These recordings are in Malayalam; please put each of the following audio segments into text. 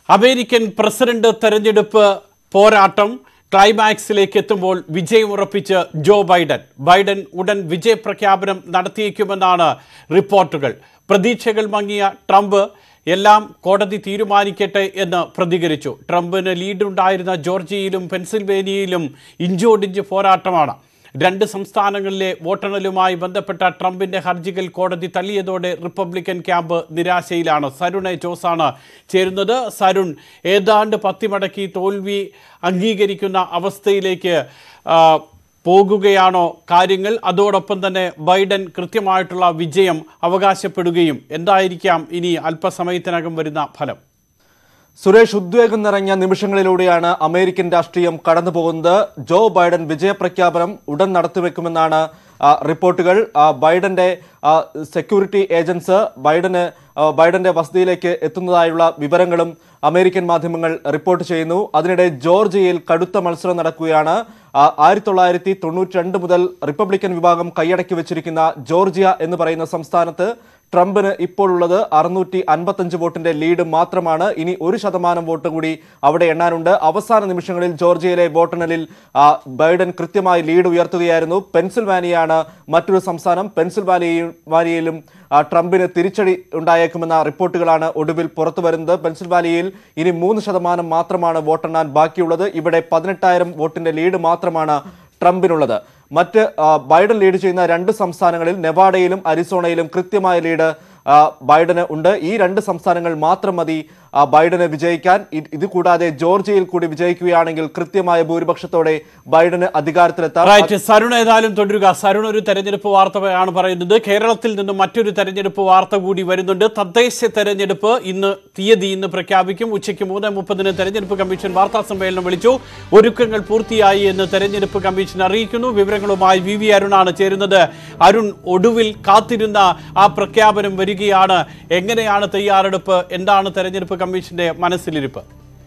അമേരിക്കൻ പ്രസിഡന്റ് തെരഞ്ഞെടുപ്പ് പോരാട്ടം ക്ലൈമാക്സിലേക്ക് എത്തുമ്പോൾ വിജയമുറപ്പിച്ച് ജോ ബൈഡൻ ബൈഡൻ ഉടൻ വിജയപ്രഖ്യാപനം നടത്തിയേക്കുമെന്നാണ് റിപ്പോർട്ടുകൾ പ്രതീക്ഷകൾ മങ്ങിയ ട്രംപ് എല്ലാം കോടതി തീരുമാനിക്കട്ടെ എന്ന് പ്രതികരിച്ചു ട്രംപിന് ലീഡുണ്ടായിരുന്ന ജോർജിയയിലും പെൻസിൽവേനിയയിലും ഇഞ്ചോടിഞ്ച് പോരാട്ടമാണ് രണ്ട് സംസ്ഥാനങ്ങളിലെ വോട്ടെണ്ണലുമായി ബന്ധപ്പെട്ട ട്രംപിന്റെ ഹർജികൾ കോടതി തള്ളിയതോടെ റിപ്പബ്ലിക്കൻ ക്യാമ്പ് നിരാശയിലാണ് സരുൺ എ ജോസാണ് ചേരുന്നത് സരുൺ ഏതാണ്ട് പത്തിമടക്കി തോൽവി അംഗീകരിക്കുന്ന അവസ്ഥയിലേക്ക് ആ, പോകുകയാണോ കാര്യങ്ങൾ അതോടൊപ്പം തന്നെ ബൈഡൻ കൃത്യമായിട്ടുള്ള വിജയം അവകാശപ്പെടുകയും എന്തായിരിക്കാം ഇനി അല്പസമയത്തിനകം വരുന്ന ഫലം സുരേഷ് ഉദ്വേഗം നിറഞ്ഞ നിമിഷങ്ങളിലൂടെയാണ് അമേരിക്കൻ രാഷ്ട്രീയം കടന്നു പോകുന്നത് ജോ ബൈഡൻ വിജയപ്രഖ്യാപനം ഉടൻ നടത്തിവെക്കുമെന്നാണ് ആ, റിപ്പോർട്ടുകൾ ആ, ബൈഡന്റെ ആ, സെക്യൂരിറ്റി ഏജൻസ് ബൈഡന് ആ, ബൈഡന്റെ വസതിയിലേക്ക് എത്തുന്നതായുള്ള വിവരങ്ങളും അമേരിക്കൻ മാധ്യമങ്ങൾ റിപ്പോർട്ട് ചെയ്യുന്നു അതിനിടെ ജോർജിയയിൽ കടുത്ത മത്സരം നടക്കുകയാണ് ആ, ആയിരത്തി തൊള്ളായിരത്തി തൊണ്ണൂറ്റി രണ്ട് മുതൽ റിപ്പബ്ലിക്കൻ വിഭാഗം കൈയടക്കി വെച്ചിരിക്കുന്ന ജോർജിയ എന്ന് പറയുന്ന സംസ്ഥാനത്ത് ട്രംപിന് ഇപ്പോൾ ഉള്ളത് അറുന്നൂറ്റി അൻപത്തഞ്ച് വോട്ടിന്റെ ലീഡ് മാത്രമാണ് ഇനി ഒരു ശതമാനം വോട്ട് കൂടി അവിടെ എണ്ണാനുണ്ട് അവസാന നിമിഷങ്ങളിൽ ജോർജിയയിലെ വോട്ടെണ്ണലിൽ ആ, ബൈഡൻ കൃത്യമായി ലീഡ് ഉയർത്തുകയായിരുന്നു പെൻസിൽവാനിയാണ് മറ്റൊരു സംസ്ഥാനം പെൻസിൽവാനിയയും വാനിയയിലും ആ, ട്രംപിന് തിരിച്ചടി ഉണ്ടായേക്കുമെന്ന റിപ്പോർട്ടുകളാണ് ഒടുവിൽ പുറത്തു വരുന്നത് പെൻസിൽവാനിയയിൽ ഇനി മൂന്ന് ശതമാനം മാത്രമാണ് വോട്ടെണ്ണാൻ ബാക്കിയുള്ളത് ഇവിടെ പതിനെട്ടായിരം വോട്ടിന്റെ ലീഡ് മാത്രമാണ് ട്രംപിനുള്ളത് മറ്റ് ആ, ബൈഡൻ ലീഡ് ചെയ്യുന്ന രണ്ട് സംസ്ഥാനങ്ങളിൽ നെവാഡയിലും അരിസോണയിലും കൃത്യമായ ലീഡ് ആ, ബൈഡന് ഉണ്ട് ഈ രണ്ട് സംസ്ഥാനങ്ങൾ മാത്രം മതി ആ, ബൈഡന് വിജയിക്കാൻ ഇ- ഇത് കൂടാതെ ജോർജിയയിൽ കൂടി വിജയിക്കുകയാണെങ്കിൽ കൃത്യമായ ഭൂരിപക്ഷത്തോടെ ബൈഡന് അധികാരത്തിലെത്താം റൈറ്റ് സരുൺ ഏതായാലും തുടരുക സരുൺ ഒരു തെരഞ്ഞെടുപ്പ് വാർത്തയാണ് പറയുന്നത് കേരളത്തിൽ നിന്നും മറ്റൊരു തെരഞ്ഞെടുപ്പ് വാർത്ത കൂടി വരുന്നുണ്ട് തദ്ദേശ തെരഞ്ഞെടുപ്പ് ഇന്ന് തീയതി ഇന്ന് പ്രഖ്യാപിക്കും ഉച്ചയ്ക്ക് മൂന്ന് മുപ്പതിന് തെരഞ്ഞെടുപ്പ് കമ്മീഷൻ വാർത്താ സമ്മേളനം വിളിച്ചു ഒരുക്കങ്ങൾ പൂർത്തിയായി എന്ന് തെരഞ്ഞെടുപ്പ് കമ്മീഷൻ അറിയിക്കുന്നു വിവരങ്ങളുമായി വി വി അരുണാണ് ചേരുന്നത് അരുൺ ഒടുവിൽ കാത്തിരുന്ന ആ പ്രഖ്യാപനം വരികയാണ് എങ്ങനെയാണ് തയ്യാറെടുപ്പ് എന്താണ് തെരഞ്ഞെടുപ്പ് കമ്മീഷന്റെ മനസ്സിലിരിപ്പ്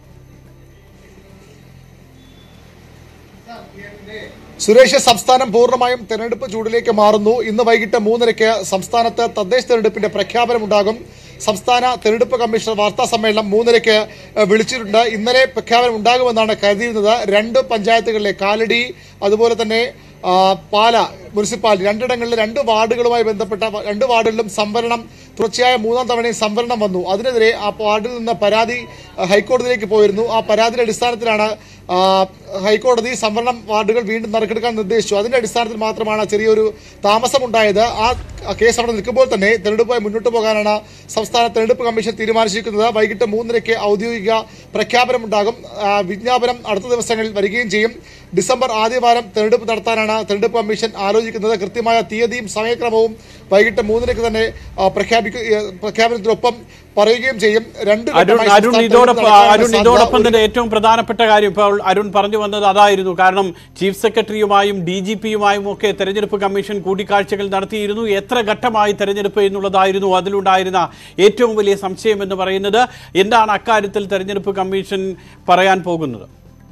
സുരേഷ് സംസ്ഥാനം പൂർണ്ണമായും തെരഞ്ഞെടുപ്പ് ചൂടിലേക്ക് മാറുന്നു ഇന്ന് വൈകിട്ട് മൂന്നരയ്ക്ക് സംസ്ഥാനത്ത് തദ്ദേശ തെരഞ്ഞെടുപ്പിന്റെ പ്രഖ്യാപനമുണ്ടാകും സംസ്ഥാന തെരഞ്ഞെടുപ്പ് കമ്മീഷണർ വാർത്താ സമ്മേളനം മൂന്നരയ്ക്ക് ഏഹ്, വിളിച്ചിട്ടുണ്ട് ഇന്നലെ പ്രഖ്യാപനം ഉണ്ടാകുമെന്നാണ് കരുതിയിരുന്നത് രണ്ട് പഞ്ചായത്തുകളിലെ കാലടി അതുപോലെ തന്നെ ആ, പാല മുനിസിപ്പാലിറ്റി രണ്ടിടങ്ങളിലെ രണ്ട് വാർഡുകളുമായി ബന്ധപ്പെട്ട വ- രണ്ട് വാർഡുകളിലും സംവരണം തുടർച്ചയായ മൂന്നാം തവണയും സംവരണം വന്നു അതിനെതിരെ ആ വാർഡിൽ നിന്ന് പരാതി ആ, ഹൈക്കോടതിയിലേക്ക് പോയിരുന്നു ആ പരാതിയുടെ അടിസ്ഥാനത്തിലാണ് ആ, ഹൈക്കോടതി സംവരണം വാർഡുകൾ വീണ്ടും നറുക്കെടുക്കാൻ നിർദ്ദേശിച്ചു അതിന്റെ അടിസ്ഥാനത്തിൽ മാത്രമാണ് ചെറിയൊരു താമസമുണ്ടായത് ആ കേസ് അവിടെ നിൽക്കുമ്പോൾ തന്നെ തെരഞ്ഞെടുപ്പുമായി മുന്നോട്ട് പോകാനാണ് സംസ്ഥാന തെരഞ്ഞെടുപ്പ് കമ്മീഷൻ തീരുമാനിച്ചിരിക്കുന്നത് വൈകിട്ട് മൂന്നരയ്ക്ക് ഔദ്യോഗിക പ്രഖ്യാപനമുണ്ടാകും ആ, വിജ്ഞാപനം അടുത്ത ദിവസങ്ങളിൽ വരികയും ചെയ്യും ഡിസംബർ ആദ്യവാരം തെരഞ്ഞെടുപ്പ് നടത്താനാണ് തെരഞ്ഞെടുപ്പ് കമ്മീഷൻ ആലോചിക്കുന്നത് കൃത്യമായ തീയതിയും സമയക്രമവും വൈകിട്ട് മൂന്നരയ്ക്ക് തന്നെ ആ, പ്രഖ്യാപിക്കു ഏ, പ്രഖ്യാപനത്തിനൊപ്പം പറയുകയും ചെയ്യും രണ്ട് അരുൺ ഘട്ടമായി അരുൺ സംസ്ഥാന ഇതോടൊപ്പം തെരഞ്ഞെടുപ്പ് നടക്കാനുള്ള അരുൺ സാധ്യത ഇതോടൊപ്പം ഒരു- തന്നെ ഏറ്റവും പ്രധാനപ്പെട്ട കാര്യം ഇപ്പോൾ അരുൺ പറഞ്ഞു വന്നത് അതായിരുന്നു കാരണം ചീഫ് സെക്രട്ടറിയുമായും ഡി ജി പിയുമായും ഒക്കെ തെരഞ്ഞെടുപ്പ് കമ്മീഷൻ കൂടിക്കാഴ്ചകൾ നടത്തിയിരുന്നു എത്ര ഘട്ടമായി തെരഞ്ഞെടുപ്പ് എന്നുള്ളതായിരുന്നു അതിലുണ്ടായിരുന്ന ഏറ്റവും വലിയ സംശയം എന്ന് പറയുന്നത് എന്താണ് അക്കാര്യത്തിൽ തെരഞ്ഞെടുപ്പ് കമ്മീഷൻ പറയാൻ പോകുന്നത്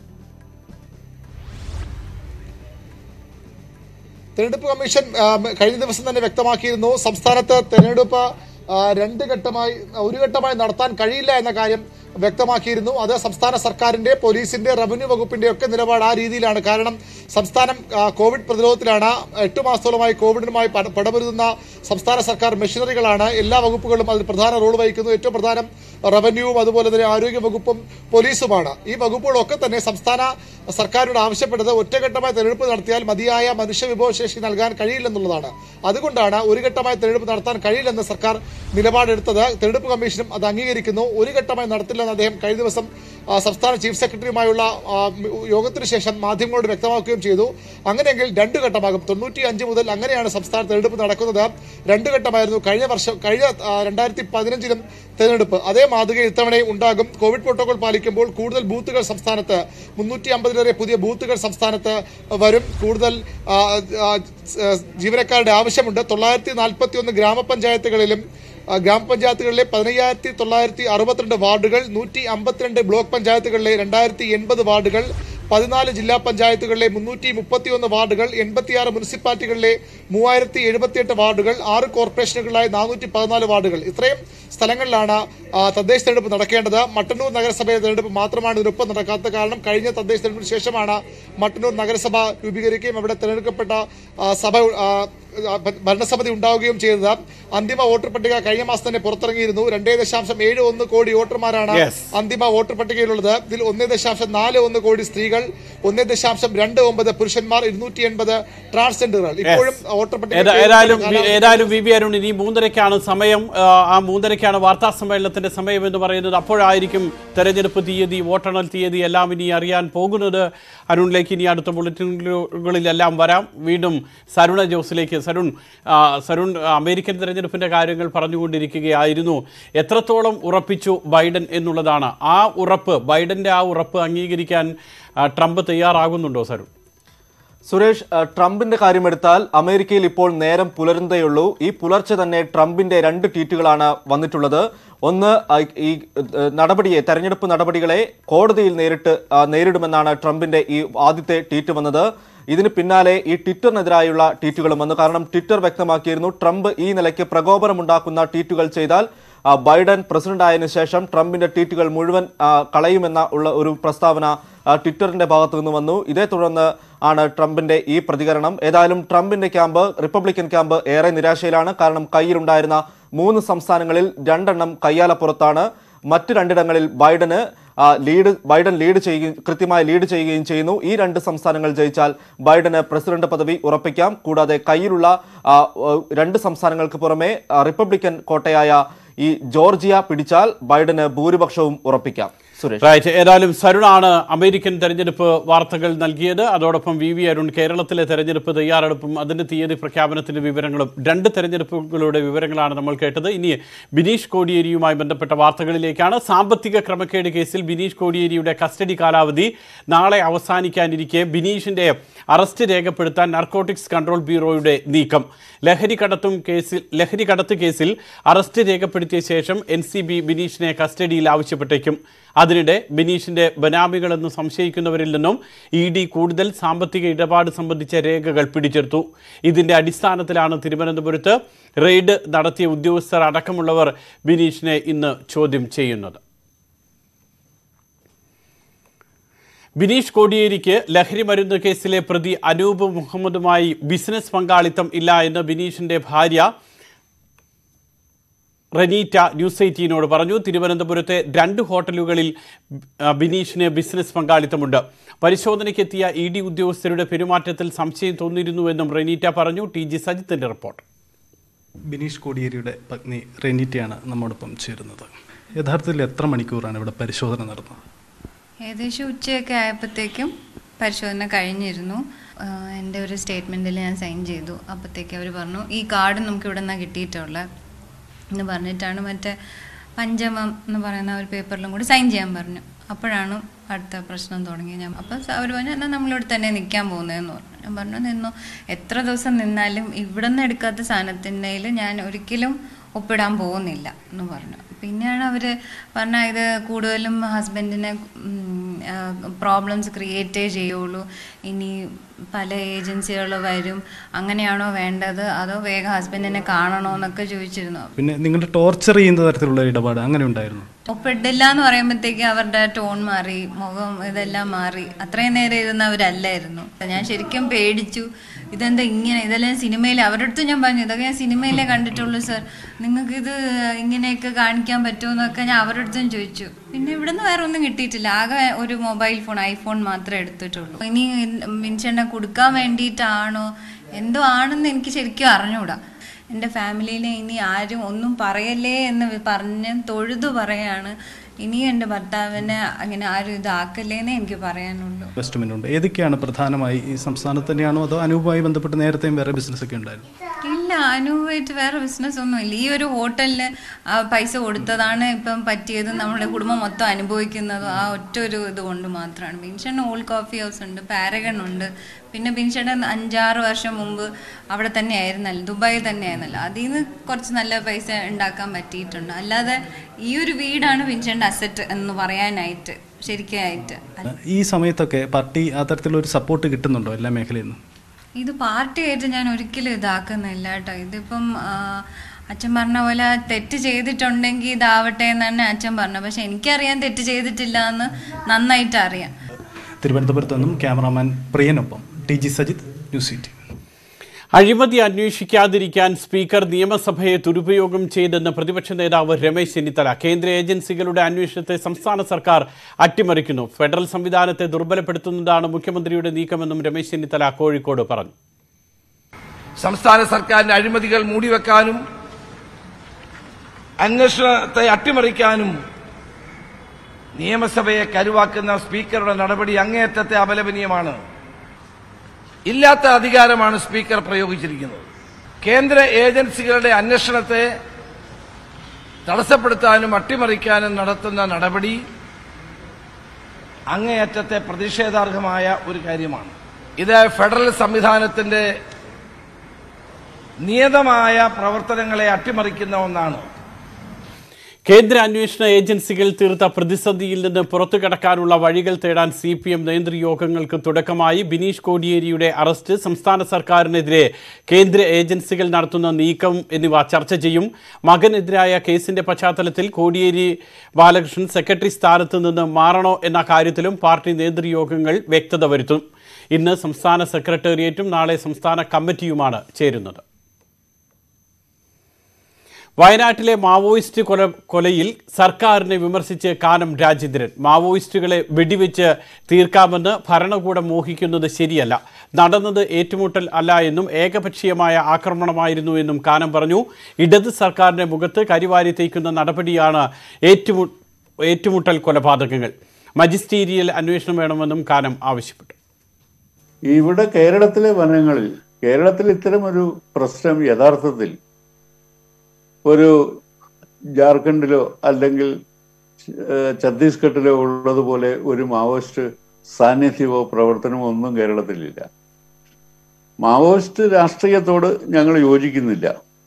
തെരഞ്ഞെടുപ്പ് കമ്മീഷൻ ആ, കഴിഞ്ഞ ദിവസം തന്നെ വ്യക്തമാക്കിയിരുന്നു സംസ്ഥാനത്ത് തെരഞ്ഞെടുപ്പ് ആ, രണ്ട് ഘട്ടമായി ഒരു ഘട്ടമായി നടത്താൻ കഴിയില്ല എന്ന കാര്യം വ്യക്തമാക്കിയിരുന്നു അത് സംസ്ഥാന സർക്കാരിന്റെ പോലീസിന്റെ റവന്യൂ വകുപ്പിന്റെ ഒക്കെ നിലപാട് ആ രീതിയിലാണ് കാരണം സംസ്ഥാനം ആ, കോവിഡ് പ്രതിരോധത്തിലാണ് എട്ട് മാസത്തോളമായി കോവിഡിനുമായി പട- പടപൊരുതുന്ന സംസ്ഥാന സർക്കാർ മെഷീനറികളാണ് എല്ലാ വകുപ്പുകളും അതിൽ പ്രധാന റോൾ വഹിക്കുന്നു ഏറ്റവും പ്രധാനം റവന്യൂവും അതുപോലെ തന്നെ ആരോഗ്യ വകുപ്പും പോലീസുമാണ് ഈ വകുപ്പുകളൊക്കെ തന്നെ സംസ്ഥാന സർക്കാരിനോട് ആവശ്യപ്പെട്ടത് ഒറ്റഘട്ടമായി തെരഞ്ഞെടുപ്പ് നടത്തിയാൽ മതിയായ മനുഷ്യവിഭവശേഷി നൽകാൻ കഴിയില്ലെന്നുള്ളതാണ് അതുകൊണ്ടാണ് ഒരു ഘട്ടമായി തെരഞ്ഞെടുപ്പ് നടത്താൻ കഴിയില്ലെന്ന് സർക്കാർ നിലപാടെടുത്തത് തെരഞ്ഞെടുപ്പ് കമ്മീഷനും അത് അംഗീകരിക്കുന്നു ഒരു ഘട്ടമായി നടത്തില്ലെന്ന് അദ്ദേഹം കഴിഞ്ഞ ദിവസം ആ, സംസ്ഥാന ചീഫ് സെക്രട്ടറിയുമായുള്ള ആ, യോഗത്തിന് ശേഷം മാധ്യമങ്ങളോട് വ്യക്തമാക്കുകയും ചെയ്തു അങ്ങനെയെങ്കിൽ രണ്ട് ഘട്ടമാകും തൊണ്ണൂറ്റി അഞ്ച് മുതൽ അങ്ങനെയാണ് സംസ്ഥാന തെരഞ്ഞെടുപ്പ് നടക്കുന്നത് രണ്ട് ഘട്ടമായിരുന്നു കഴിഞ്ഞ വർഷം കഴിഞ്ഞ രണ്ടായിരത്തി പതിനഞ്ചിലും തെരഞ്ഞെടുപ്പ് അതേ മാതൃക ഇത്തവണയും ഉണ്ടാകും കോവിഡ് പ്രോട്ടോകോൾ പാലിക്കുമ്പോൾ കൂടുതൽ ബൂത്തുകൾ സംസ്ഥാനത്ത് മുന്നൂറ്റി അമ്പതിലേറെ പുതിയ ബൂത്തുകൾ സംസ്ഥാനത്ത് വരും കൂടുതൽ ആ, ആ, ജീവനക്കാരുടെ ആവശ്യമുണ്ട് തൊള്ളായിരത്തി നാൽപ്പത്തി ഒന്ന് ഗ്രാമപഞ്ചായത്തുകളിലും ആ, ഗ്രാമപഞ്ചായത്തുകളിലെ പതിനയ്യായിരത്തി തൊള്ളായിരത്തി അറുപത്തിരണ്ട് വാർഡുകൾ നൂറ്റി അമ്പത്തിരണ്ട് ബ്ലോക്ക് പഞ്ചായത്തുകളിലെ രണ്ടായിരത്തി എൺപത് വാർഡുകൾ പതിനാല് ജില്ലാ പഞ്ചായത്തുകളിലെ മുന്നൂറ്റി മുപ്പത്തിയൊന്ന് വാർഡുകൾ എൺപത്തിയാറ് മുനിസിപ്പാലിറ്റികളിലെ മൂവായിരത്തി എഴുപത്തിയെട്ട് വാർഡുകൾ ആറ് കോർപ്പറേഷനുകളിലായി നാനൂറ്റി പതിനാല് വാർഡുകൾ ഇത്രയും സ്ഥലങ്ങളിലാണ് ആ, തദ്ദേശ തെരഞ്ഞെടുപ്പ് നടക്കേണ്ടത് മട്ടന്നൂർ നഗരസഭയുടെ തെരഞ്ഞെടുപ്പ് മാത്രമാണ് ഇതിനൊപ്പം നടക്കാത്ത കാരണം കഴിഞ്ഞ തദ്ദേശ തെരഞ്ഞെടുപ്പിന് ശേഷമാണ് മട്ടന്നൂർ നഗരസഭ രൂപീകരിക്കുകയും അവിടെ തെരഞ്ഞെടുക്കപ്പെട്ട ആ, സഭ ആ, ആ, ഭരണസമിതി ഉണ്ടാവുകയും ചെയ്തത് അന്തിമ വോട്ടർ പട്ടിക കഴിഞ്ഞ മാസം തന്നെ പുറത്തിറങ്ങിയിരുന്നു രണ്ടേ ദശാംശം ഏഴ് ഒന്ന് കോടി വോട്ടർമാരാണ് Yes. അന്തിമ വോട്ടർ പട്ടികയിലുള്ളത് ഇതിൽ ഒന്നേ ദശാംശം നാല് ഒന്ന് കോടി സ്ത്രീകൾ ഒന്നേ ദശാംശം രണ്ട് ഒമ്പത് പുരുഷന്മാർ ഇരുന്നൂറ്റി എൺപത് ട്രാൻസ്ജെൻഡറുകൾ ഇപ്പോഴും വോട്ടർ പട്ടിക ഏതാ- ഏതായാലും വി- ഏതായാലും വി വി അരുൺ ഇനി മൂന്നരയ്ക്കാണ് സമയം ആ, ആ മൂന്നരയ്ക്കാണ് വാർത്താ സമ്മേളനത്തിന്റെ സമയം എന്ന് പറയുന്നത് അപ്പോഴായിരിക്കും തെരഞ്ഞെടുപ്പ് തീയതി വോട്ടെണ്ണൽ തീയതി എല്ലാം ഇനി അറിയാൻ പോകുന്നത് അരുണിലേക്ക് ഇനി അടുത്ത ബുള്ളറ്റിനുകളിലെല്ലാം വരാം വീണ്ടും സരുണ ജോസിലേക്ക് സരുൺ ആ, സരുൺ ആ, അമേരിക്കൻ തെരഞ്ഞെടുപ്പിന്റെ കാര്യങ്ങൾ പറഞ്ഞുകൊണ്ടിരിക്കുകയായിരുന്നു എത്രത്തോളം ഉറപ്പിച്ചു ബൈഡൻ എന്നുള്ളതാണ് ആ ഉറപ്പ് ബൈഡന്റെ ആ ഉറപ്പ് അംഗീകരിക്കാൻ ആ, ട്രംപ് തയ്യാറാകുന്നുണ്ടോ സരുൺ സുരേഷ് അഹ് ട്രംപിന്റെ കാര്യമെടുത്താൽ അമേരിക്കയിൽ ഇപ്പോൾ നേരം പുലരുന്നതേയുള്ളൂ ഈ പുലർച്ചെ തന്നെ ട്രംപിന്റെ രണ്ട് ട്വീറ്റുകളാണ് വന്നിട്ടുള്ളത് ഒന്ന് അഹ് ഈ അഹ് നടപടിയെ തെരഞ്ഞെടുപ്പ് നടപടികളെ കോടതിയിൽ നേരിട്ട് അഹ് നേരിടുമെന്നാണ് ട്രംപിന്റെ ഈ ആദ്യത്തെ ട്വീറ്റ് വന്നത് ഇതിന് പിന്നാലെ ഈ ട്വിറ്ററിനെതിരായുള്ള ട്വീറ്റുകളും വന്നു കാരണം ട്വിറ്റർ വ്യക്തമാക്കിയിരുന്നു ട്രംപ് ഈ നിലയ്ക്ക് പ്രകോപനമുണ്ടാക്കുന്ന ട്വീറ്റുകൾ ചെയ്താൽ ആ, ബൈഡൻ പ്രസിഡന്റ് ആയതിനു ശേഷം ട്രംപിന്റെ ട്വീറ്റുകൾ മുഴുവൻ ആ, കളയുമെന്ന ഉള്ള ഒരു പ്രസ്താവന ആ, ട്വിറ്ററിന്റെ ഭാഗത്തു നിന്ന് വന്നു ഇതേ തുടർന്ന് ആണ് ട്രംപിന്റെ ഈ പ്രതികരണം ഏതായാലും ട്രംപിന്റെ ക്യാമ്പ് റിപ്പബ്ലിക്കൻ ക്യാമ്പ് ഏറെ നിരാശയിലാണ് കാരണം കയ്യിലുണ്ടായിരുന്ന മൂന്ന് സംസ്ഥാനങ്ങളിൽ രണ്ടെണ്ണം കയ്യാലപ്പുറത്താണ് മറ്റു രണ്ടിടങ്ങളിൽ ബൈഡന് ആ, ലീഡ് ബൈഡൻ ലീഡ് ചെയ്യുകയും കൃത്യമായി ലീഡ് ചെയ്യുകയും ചെയ്യുന്നു ഈ രണ്ട് സംസ്ഥാനങ്ങൾ ജയിച്ചാൽ ബൈഡന് പ്രസിഡന്റ് പദവി ഉറപ്പിക്കാം കൂടാതെ കയ്യിലുള്ള ആ, ആ, രണ്ട് സംസ്ഥാനങ്ങൾക്ക് പുറമെ ആ, റിപ്പബ്ലിക്കൻ കോട്ടയായ ഈ ജോർജിയ പിടിച്ചാൽ ബൈഡന് ഭൂരിപക്ഷവും ഉറപ്പിക്കാം സുരേഷ് റൈറ്റ് ഏതായാലും സരുണാണ് അമേരിക്കൻ തെരഞ്ഞെടുപ്പ് വാർത്തകൾ നൽകിയത് അതോടൊപ്പം വി വി അരുൺ കേരളത്തിലെ തെരഞ്ഞെടുപ്പ് തയ്യാറെടുപ്പും അതിന്റെ തീയതി പ്രഖ്യാപനത്തിന്റെ വിവരങ്ങളും രണ്ട് തെരഞ്ഞെടുപ്പുകളുടെ വിവരങ്ങളാണ് നമ്മൾ കേട്ടത് ഇനി ബിനീഷ് കോടിയേരിയുമായി ബന്ധപ്പെട്ട വാർത്തകളിലേക്കാണ് സാമ്പത്തിക ക്രമക്കേട് കേസിൽ ബിനീഷ് കോടിയേരിയുടെ കസ്റ്റഡി കാലാവധി നാളെ അവസാനിക്കാനിരിക്കെ ബിനീഷിന്റെ അറസ്റ്റ് രേഖപ്പെടുത്താൻ നാർക്കോട്ടിക്സ് കൺട്രോൾ ബ്യൂറോയുടെ നീക്കം ലഹരി കടത്തും കേസിൽ ലഹരി കടത്ത് കേസിൽ അറസ്റ്റ് രേഖപ്പെടുത്തിയ ശേഷം എൻ സി ബി ബിനീഷിനെ കസ്റ്റഡിയിൽ ആവശ്യപ്പെട്ടേക്കും അതിനിടെ ബിനീഷിന്റെ ബനാമികളെന്ന് സംശയിക്കുന്നവരിൽ നിന്നും ഇ ഡി കൂടുതൽ സാമ്പത്തിക ഇടപാട് സംബന്ധിച്ച രേഖകൾ പിടിച്ചെടുത്തു ഇതിന്റെ അടിസ്ഥാനത്തിലാണ് തിരുവനന്തപുരത്ത് റെയ്ഡ് നടത്തിയ ഉദ്യോഗസ്ഥർ അടക്കമുള്ളവർ ബിനീഷിനെ ഇന്ന് ചോദ്യം ചെയ്യുന്നത് ബിനീഷ് കോടിയേരിക്ക് ലഹരി മരുന്ന് കേസിലെ പ്രതി അനൂപ് മുഹമ്മദുമായി ബിസിനസ് പങ്കാളിത്തം ഇല്ല എന്ന് ബിനീഷിന്റെ ഭാര്യ റനീറ്റ ന്യൂസ് എയ്റ്റീനോട് പറഞ്ഞു തിരുവനന്തപുരത്തെ രണ്ട് ഹോട്ടലുകളിൽ ആ, ബിനീഷിന് ബിസിനസ് പങ്കാളിത്തമുണ്ട് പരിശോധനയ്ക്കെത്തിയ ഇ ഡി ഉദ്യോഗസ്ഥരുടെ പെരുമാറ്റത്തിൽ സംശയം തോന്നിയിരുന്നുവെന്നും റനീറ്റ പറഞ്ഞു ടി ജി സജിത്തിന്റെ റിപ്പോർട്ട് ബിനീഷ് കോടിയേരിയുടെ പത്നി റെനിറ്റയാണ് നമ്മോടൊപ്പം ചേരുന്നത് യഥാർത്ഥത്തിൽ എത്ര മണിക്കൂറാണ് ഇവിടെ പരിശോധന നടന്നത് ഏകദേശം ഉച്ചയൊക്കെ ആയപ്പോഴത്തേക്കും പരിശോധന കഴിഞ്ഞിരുന്നു ആഹ് എൻ്റെ ഒരു സ്റ്റേറ്റ്മെൻറ്റിൽ ഞാൻ സൈൻ ചെയ്തു അപ്പോഴത്തേക്ക് അവർ പറഞ്ഞു ഈ കാർഡ് നമുക്ക് ഇവിടെ നിന്നാണ് കിട്ടിയിട്ടുള്ളത് എന്ന് പറഞ്ഞിട്ടാണ് മറ്റേ പഞ്ചമം എന്ന് പറയുന്ന ഒരു പേപ്പറിലും കൂടി സൈൻ ചെയ്യാൻ പറഞ്ഞു അപ്പോഴാണ് അടുത്ത പ്രശ്നം തുടങ്ങിയത് ഞാൻ അപ്പം അവർ പറഞ്ഞു എന്നാൽ നമ്മളിവിടെ തന്നെ നിൽക്കാൻ പോകുന്നതെന്ന് പറഞ്ഞു ഞാൻ പറഞ്ഞു നിന്നു എത്ര ദിവസം നിന്നാലും ഇവിടെ നിന്ന് എടുക്കാത്ത സാധനത്തിൻ്റെ ഞാൻ ഒരിക്കലും ഒപ്പിടാൻ പോകുന്നില്ല എന്ന് പറഞ്ഞു പിന്നെയാണ് അവർ പറഞ്ഞ ഇത് കൂടുതലും ഹസ്ബൻഡിനെ പ്രോബ്ലംസ് ക്രിയേറ്റേ ചെയ്യുള്ളൂ ഇനി പല ഏജൻസികൾ വരും അങ്ങനെയാണോ വേണ്ടത് അതോ വേഗം ഹസ്ബൻഡിനെ കാണണോ എന്നൊക്കെ ചോദിച്ചിരുന്നു പിന്നെ നിങ്ങളുടെ ടോർച്ചർ ചെയ്യുന്ന തരത്തിലുള്ള ഇടപാട് അങ്ങനെ ഉണ്ടായിരുന്നു ഒപ്പിടില്ല എന്ന് പറയുമ്പോഴത്തേക്ക് അവരുടെ ടോൺ മാറി മുഖം ഇതെല്ലാം മാറി അത്രയും നേരം ഇരുന്നവരല്ലായിരുന്നു ഞാൻ ശരിക്കും പേടിച്ചു ഇതെന്താ ഇങ്ങനെ ഇതെല്ലാം സിനിമയിൽ അവരുടെ അടുത്ത് ഞാൻ പറഞ്ഞു ഇതൊക്കെ ഞാൻ സിനിമയിലേ കണ്ടിട്ടുള്ളൂ സർ നിങ്ങൾക്ക് ഇത് ഇങ്ങനെയൊക്കെ കാണിക്കാൻ പറ്റുമോ എന്നൊക്കെ ഞാൻ അവരുടെ അടുത്തും ചോദിച്ചു പിന്നെ ഇവിടുന്ന് വേറെ ഒന്നും കിട്ടിയിട്ടില്ല ആകെ ഒരു മൊബൈൽ ഫോൺ ഐഫോൺ മാത്രമേ എടുത്തിട്ടുള്ളൂ ഇനി മിൻചെണ്ണ കൊടുക്കാൻ വേണ്ടിയിട്ടാണോ എന്തോ ആണെന്ന് എനിക്ക് ശരിക്കും അറിഞ്ഞൂടാ എൻ്റെ ഫാമിലിയിലെ ഇനി ആരും ഒന്നും പറയല്ലേ എന്ന് പറഞ്ഞ് തൊഴുതു പറയാണ് ഇനിയും എൻ്റെ ഭർത്താവിനെ അങ്ങനെ ആരും ഇതാക്കല്ലേന്നേ എനിക്ക് പറയാനുള്ളൂ ഇൻവെസ്റ്റ്മെന്റ് ഉണ്ട് ഏതൊക്കെയാണ് പ്രധാനമായി ഈ സംസ്ഥാനത്ത് തന്നെയാണോ അതോ അനൂപുമായി ബന്ധപ്പെട്ട് നേരത്തെയും വേറെ ബിസിനസ് ഒക്കെ ഉണ്ടായിരുന്നു ഇല്ല അനുഭവമായിട്ട് വേറെ ബിസിനസ് ഒന്നും ഇല്ല ഈ ഒരു ഹോട്ടലിന് ആ പൈസ കൊടുത്തതാണ് ഇപ്പം പറ്റിയത് നമ്മുടെ കുടുംബം മൊത്തം അനുഭവിക്കുന്നതും ആ ഒറ്റ ഒരു ഇത് കൊണ്ട് മാത്രമാണ് ബിൻഷേട്ടൻ ഓൾഡ് കോഫി ഹൗസ് ഉണ്ട് പാരഗൺ ഉണ്ട് പിന്നെ ബിൻഷേട്ടൻ അഞ്ചാറ് വർഷം മുമ്പ് അവിടെ തന്നെ ആയിരുന്നല്ലോ ദുബായിൽ തന്നെ ആയിരുന്നല്ലോ അതിൽ നിന്ന് കുറച്ച് നല്ല പൈസ ഉണ്ടാക്കാൻ പറ്റിയിട്ടുണ്ട് അല്ലാതെ ഈ ഒരു വീടാണ് ബിൻഷേട്ടൻ അസറ്റ് എന്ന് പറയാനായിട്ട് ശരിക്കായിട്ട് ഈ സമയത്തൊക്കെ പാർട്ടി അത്തരത്തിലൊരു സപ്പോർട്ട് കിട്ടുന്നുണ്ടോ എല്ലാ മേഖലയിൽ നിന്നും ഇത് പാർട്ടിയായിട്ട് ഞാൻ ഒരിക്കലും ഇതാക്കുന്നില്ല കേട്ടോ ഇതിപ്പം ആ, അച്ഛൻ പറഞ്ഞ പോലെ തെറ്റ് ചെയ്തിട്ടുണ്ടെങ്കിൽ ഇതാവട്ടെ എന്നാണ് അച്ഛൻ പറഞ്ഞത് പക്ഷെ എനിക്കറിയാൻ തെറ്റ് ചെയ്തിട്ടില്ല എന്ന് നന്നായിട്ട് അറിയാം തിരുവനന്തപുരത്ത് നിന്നും ക്യാമറാമാൻ പ്രിയനൊപ്പം T G Sajith news eighteen അഴിമതി അന്വേഷിക്കാതിരിക്കാൻ സ്പീക്കർ നിയമസഭയെ ദുരുപയോഗം ചെയ്തെന്ന് പ്രതിപക്ഷ നേതാവ് രമേശ് ചെന്നിത്തല കേന്ദ്ര ഏജൻസികളുടെ അന്വേഷണത്തെ സംസ്ഥാന സർക്കാർ അട്ടിമറിക്കുന്നു ഫെഡറൽ സംവിധാനത്തെ ദുർബലപ്പെടുത്തുന്നതാണ് മുഖ്യമന്ത്രിയുടെ നീക്കമെന്നും രമേശ് ചെന്നിത്തല കോഴിക്കോട് പറഞ്ഞു സംസ്ഥാന സർക്കാരിന്റെ അഴിമതികൾ മൂടിവെക്കാനും അന്വേഷണത്തെ അട്ടിമറിക്കാനും നിയമസഭയെ കരുവാക്കുന്ന സ്പീക്കറുടെ നടപടി അങ്ങേയറ്റത്തെ അപലപനീയമാണ് ഇല്ലാത്ത അധികാരമാണ് സ്പീക്കർ പ്രയോഗിച്ചിരിക്കുന്നത് കേന്ദ്ര ഏജൻസികളുടെ അന്വേഷണത്തെ തടസ്സപ്പെടുത്താനും അട്ടിമറിക്കാനും നടത്തുന്ന നടപടി അങ്ങേയറ്റത്തെ പ്രതിഷേധാർഹമായ ഒരു കാര്യമാണ് ഇത് ഫെഡറൽ സംവിധാനത്തിന്റെ നിയതമായ പ്രവർത്തനങ്ങളെ അട്ടിമറിക്കുന്ന ഒന്നാണ് കേന്ദ്ര അന്വേഷണ ഏജൻസികൾ തീർത്ത പ്രതിസന്ധിയിൽ നിന്ന് പുറത്തു കടക്കാനുള്ള വഴികൾ തേടാൻ സി പി എം നേതൃയോഗങ്ങൾക്ക് തുടക്കമായി ബിനീഷ് കോടിയേരിയുടെ അറസ്റ്റ് സംസ്ഥാന സർക്കാരിനെതിരെ കേന്ദ്ര ഏജൻസികൾ നടത്തുന്ന നീക്കം എന്നിവ ചർച്ച ചെയ്യും മകനെതിരായ കേസിന്റെ പശ്ചാത്തലത്തിൽ കോടിയേരി ബാലകൃഷ്ണൻ സെക്രട്ടറി സ്ഥാനത്ത് നിന്ന് മാറണോ എന്ന കാര്യത്തിലും പാർട്ടി നേതൃയോഗങ്ങൾ വ്യക്തത വരുത്തും ഇന്ന് സംസ്ഥാന സെക്രട്ടേറിയറ്റും നാളെ സംസ്ഥാന കമ്മിറ്റിയുമാണ് ചേരുന്നത് വയനാട്ടിലെ മാവോയിസ്റ്റ് കൊല കൊലയിൽ സർക്കാരിനെ വിമർശിച്ച് കാനം രാജേന്ദ്രൻ മാവോയിസ്റ്റുകളെ വെടിവെച്ച് തീർക്കാമെന്ന് ഭരണകൂടം മോഹിക്കുന്നത് ശരിയല്ല നടന്നത് ഏറ്റുമുട്ടൽ അല്ല എന്നും ഏകപക്ഷീയമായ ആക്രമണമായിരുന്നു എന്നും കാനം പറഞ്ഞു ഇടത് സർക്കാരിന്റെ മുഖത്ത് കരിവാരി തേക്കുന്ന നടപടിയാണ് ഏറ്റുമു ഏറ്റുമുട്ടൽ കൊലപാതകങ്ങൾ മജിസ്റ്റീരിയൽ അന്വേഷണം വേണമെന്നും കാനം ആവശ്യപ്പെട്ടു ഇവിടെ കേരളത്തിലെ വനങ്ങളിൽ കേരളത്തിൽ ഇത്തരം ഒരു പ്രശ്നം യഥാർത്ഥത്തിൽ ഒരു ജാർഖണ്ഡിലോ അല്ലെങ്കിൽ ഏഹ്, ഛത്തീസ്ഗഡിലോ ഉള്ളതുപോലെ ഒരു മാവോയിസ്റ്റ് സാന്നിധ്യമോ പ്രവർത്തനമോ ഒന്നും കേരളത്തിലില്ല മാവോയിസ്റ്റ് രാഷ്ട്രീയത്തോട് ഞങ്ങൾ യോജിക്കുന്നില്ല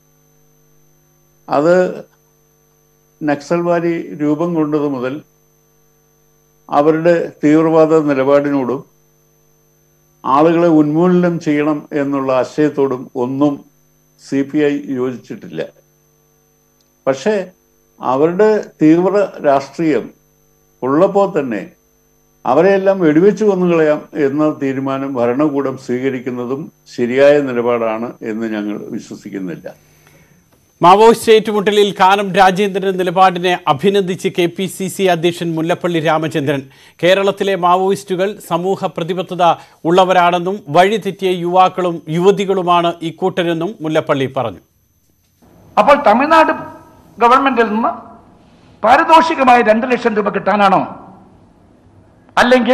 അത് നക്സൽവാരി രൂപം കൊണ്ടത് മുതൽ അവരുടെ തീവ്രവാദ നിലപാടിനോടും ആളുകളെ ഉന്മൂലനം ചെയ്യണം എന്നുള്ള ആശയത്തോടും ഒന്നും സി പി ഐ യോജിച്ചിട്ടില്ല പക്ഷേ അവരുടെ തീവ്ര രാഷ്ട്രീയം ഉള്ളപ്പോൾ തന്നെ അവരെയെല്ലാം വെടിവെച്ച് കൊന്നുകളയാം എന്ന തീരുമാനം ഭരണകൂടം സ്വീകരിക്കുന്നതും ശരിയായ നിലപാടാണ് എന്ന് ഞങ്ങൾ വിശ്വസിക്കുന്നില്ല മാവോയിസ്റ്റ് ഏറ്റുമുട്ടലിൽ കാനം രാജേന്ദ്രൻ നിലപാടിനെ അഭിനന്ദിച്ച് കെ പി സി സി അധ്യക്ഷൻ മുല്ലപ്പള്ളി രാമചന്ദ്രൻ കേരളത്തിലെ മാവോയിസ്റ്റുകൾ സമൂഹ പ്രതിബദ്ധത ഉള്ളവരാണെന്നും വഴിതെറ്റിയ യുവാക്കളും യുവതികളുമാണ് ഇക്കൂട്ടരെന്നും മുല്ലപ്പള്ളി പറഞ്ഞു അപ്പോൾ തമിഴ്നാട് ഗവൺമെന്റിൽ നിന്ന് പാരിതോഷികമായി രണ്ട് ലക്ഷം രൂപ കിട്ടാനാണോ അല്ലെങ്കിൽ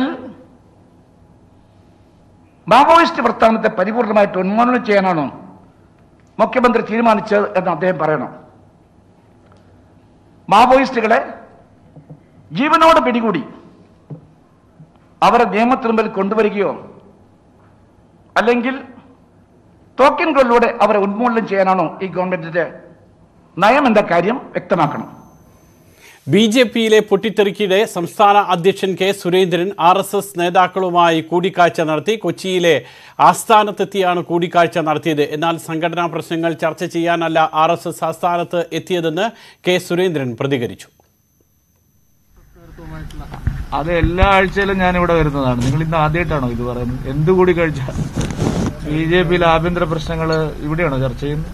മാവോയിസ്റ്റ് പ്രസ്ഥാനത്തെ പരിപൂർണമായിട്ട് ഉന്മൂലനം ചെയ്യാനാണോ മുഖ്യമന്ത്രി തീരുമാനിച്ചത് എന്ന് അദ്ദേഹം പറയണം മാവോയിസ്റ്റുകളെ ജീവനോട് പിടികൂടി അവരെ നിയമത്തിന് മുമ്പിൽ കൊണ്ടുവരികയോ അല്ലെങ്കിൽ ടോക്കൻ കൊല്ലൂടെ അവരെ ഉന്മൂലനം ചെയ്യാനാണോ ഈ ഗവൺമെന്റിന്റെ നയം എന്ന കാര്യം വ്യക്തമാക്കണം ബി ജെ പിയിലെ പൊട്ടിത്തെറിക്കിടെ സംസ്ഥാന അധ്യക്ഷൻ K Surendran R S S നേതാക്കളുമായി കൂടിക്കാഴ്ച നടത്തി കൊച്ചിയിലെ ആസ്ഥാനത്തെത്തിയാണ് കൂടിക്കാഴ്ച നടത്തിയത് എന്നാൽ സംഘടനാ പ്രശ്നങ്ങൾ ചർച്ച ചെയ്യാനല്ല ആർ എസ് എസ് ആസ്ഥാനത്ത് എത്തിയതെന്ന് കെ സുരേന്ദ്രൻ പ്രതികരിച്ചു അത് എല്ലാ ആഴ്ചയിലും ഞാൻ ഇവിടെ വരുന്നതാണ് നിങ്ങൾ ഇന്ന് ആദ്യമായിട്ടാണോ ഇത് പറയുന്നത് എന്ത് കൂടി കഴിച്ച ബി ജെ പിയിലെ ആഭ്യന്തര പ്രശ്നങ്ങൾ ഇവിടെയാണോ ചർച്ച ചെയ്യുന്നത്